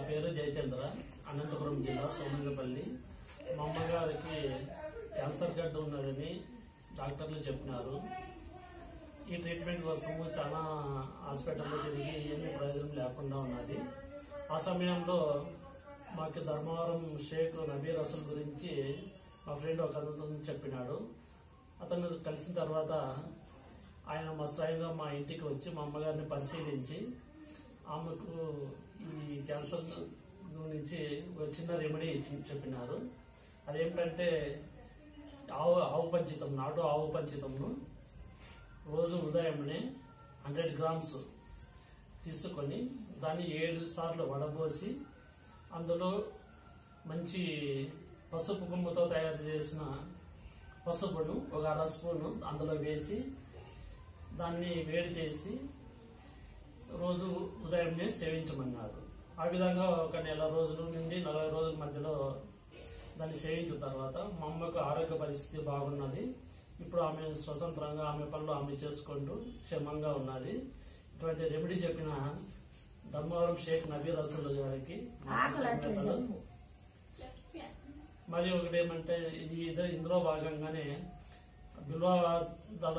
పేరు జయచంద్ర అనంతపురం జిల్లా సోమంగపల్లి మా అమ్మగారికి క్యాన్సర్ గడ్డ ఉన్నదని డాక్టర్లు చెప్పినారు ఈ ట్రీట్మెంట్ కోసము చాలా హాస్పిటల్లో తిరిగి ఏమీ ప్రయోజనం లేకుండా ఉన్నది ఆ సమయంలో మాకు ధర్మవరం షేక్ నబీర్ అసలు గురించి మా ఫ్రెండ్ ఒక అతను చెప్పినాడు అతను కలిసిన తర్వాత ఆయన మా స్వయంగా మా ఇంటికి వచ్చి మా అమ్మగారిని పరిశీలించి ఆమెకు ఈ క్యాన్సర్ గురించి ఒక చిన్న రెమెడీ ఇచ్చి చెప్పినారు అదేంటంటే ఆవు ఆవు పంచితం నాటు ఆవు పంచితంను రోజు ఉదయంనే హండ్రెడ్ గ్రామ్స్ తీసుకొని దాన్ని ఏడు సార్లు వడబోసి అందులో మంచి పసుపు కొమ్ముతో తయారు చేసిన పసుపును ఒక అర స్పూను అందులో వేసి దాన్ని వేడి చేసి రోజు ఉదయంనే సేవించమన్నారు ఆ విధంగా ఒక నెల రోజుల నుండి నలభై రోజుల మధ్యలో దాన్ని సేవించిన తర్వాత మా అమ్మకు ఆరోగ్య పరిస్థితి బాగున్నది ఇప్పుడు ఆమె స్వతంత్రంగా ఆమె పనులు ఆమె చేసుకుంటూ క్షేమంగా ఉన్నది ఇటువంటి రెమెడీ చెప్పిన ధర్మవరం షేక్ నబీర్ రసూల్ గారికి మా కృతజ్ఞతలు. మరి ఒకటి ఏమంటే ఇది ఇదే ఇందులో భాగంగానే బిల్వ దళ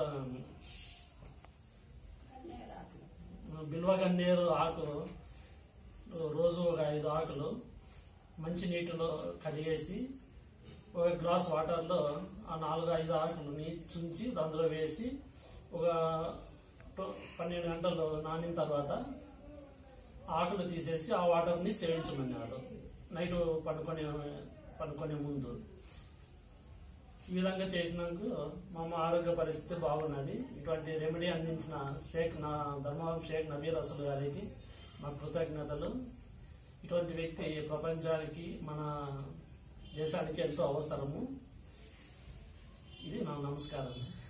బిల్వ గన్నేరు ఆకు రోజు ఒక ఐదు ఆకులు మంచి నీటిలో కడిగేసి ఒక గ్లాస్ వాటర్లో ఆ నాలుగు ఐదు ఆకులని చుంచి అందులో వేసి ఒక టు- పన్నెండు గంటలు నానిన తర్వాత ఆకులు తీసేసి ఆ వాటర్ని సేవించమన్నారు నైట్ పడుకునే పడుకునే ముందు ఈ విధంగా చేసినందుకు మా అమ్మ ఆరోగ్య పరిస్థితి బాగున్నది ఇటువంటి రెమెడీ అందించిన షేక్ నా ధర్మవరం షేక్ నబీర్ అసలు గారికి మా కృతజ్ఞతలు ఇటువంటి వ్యక్తి ప్రపంచానికి మన దేశానికి ఎంతో అవసరము ఇది నా నమస్కారం